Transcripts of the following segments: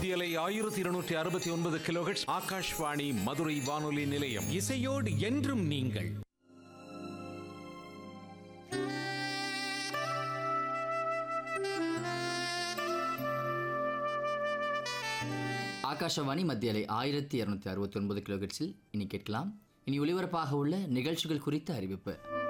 மத்தியலை ஆயிரத்தி இருநூற்றி அறுபத்தி ஒன்பது கிலோஹெட்ஸ் ஆகாஷ்வாணி மதுரை வானொலி நிலையம் இசையோடு என்றும் நீங்கள் ஆகாஷவாணி மத்தியலை ஆயிரத்தி இரநூத்தி அறுபத்தி ஒன்பது கிலோஹெட்ஸில் இனி கேட்கலாம் இனி ஒளிபரப்பாக உள்ள நிகழ்ச்சிகள் குறித்த அறிவிப்பு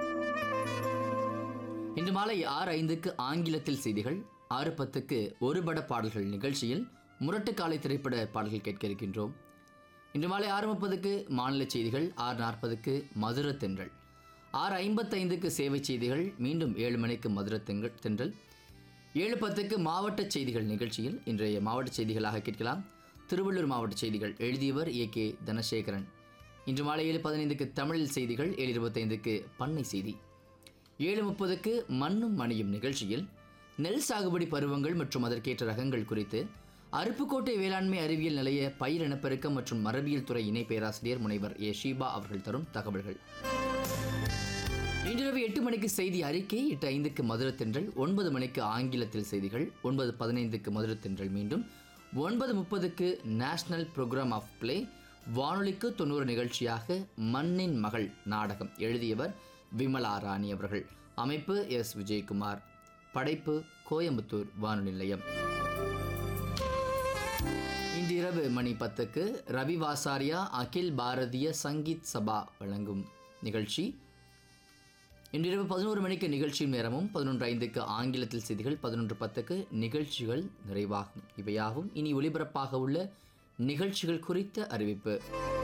இன்று மாலை ஆறு ஐந்துக்கு ஆங்கிலத்தில் செய்திகள் ஆறு பத்துக்கு ஒரு பட பாடல்கள் நிகழ்ச்சியில் முரட்டு காலை திரைப்பட பாடல்கள் கேட்க இருக்கின்றோம் இன்று மாலை ஆறு முப்பதுக்கு மாநில செய்திகள் ஆறு நாற்பதுக்கு மதுர தென்றல் ஆறு ஐம்பத்தைந்துக்கு சேவை செய்திகள் மீண்டும் ஏழு மணிக்கு மதுர தெங்கள் தென்றல் ஏழு பத்துக்கு மாவட்ட செய்திகள் நிகழ்ச்சியில் இன்றைய மாவட்ட செய்திகளாக கேட்கலாம் திருவள்ளூர் மாவட்ட செய்திகள் எழுதியவர் ஏ கே தனசேகரன் இன்று மாலை ஏழு பதினைந்துக்கு தமிழில் செய்திகள் ஏழு இருபத்தைந்துக்கு பண்ணை செய்தி ஏழு முப்பதுக்கு மண்ணும் மணியும் நிகழ்ச்சியில் நெல் சாகுபடி பருவங்கள் மற்றும் அதற்கேற்ற ரகங்கள் குறித்து அருப்புக்கோட்டை வேளாண்மை அறிவியல் நிலைய பயிர் இனப்பெருக்கம் மற்றும் மரபியல் துறை இணை பேராசிரியர் முனைவர் ஏ ஷீபா அவர்கள் தரும் தகவல்கள் இன்றிரவு எட்டு மணிக்கு செய்தி அறிக்கை எட்டு ஐந்துக்கு மதுரை தென்றல் ஒன்பது மணிக்கு ஆங்கிலத்தில் செய்திகள் ஒன்பது பதினைந்துக்கு மதுரை தென்றல் மீண்டும் ஒன்பது முப்பதுக்கு நேஷனல் ப்ரோக்ராம் ஆஃப் பிளே வானொலிக்கு தொண்ணூறு நிகழ்ச்சியாக மண்ணின் மகள் நாடகம் எழுதியவர் விமலா ராணி அவர்கள் அமைப்பு எஸ் விஜயகுமார் படைப்பு கோயம்புத்தூர் வானொலி நிலையம் இன்று இரவு மணி பத்துக்கு ரவி வாசாரியா அகில் பாரதிய சங்கீத் சபா வழங்கும் நிகழ்ச்சி இன்றிரவு பதினோரு மணிக்கு நிகழ்ச்சி நேரமும் பதினொன்று ஐந்துக்கு ஆங்கிலத்தில் செய்திகள் பதினொன்று பத்துக்கு நிகழ்ச்சிகள் நிறைவாகும் இவையாவும் இனி ஒளிபரப்பாக உள்ள நிகழ்ச்சிகள் குறித்த அறிவிப்பு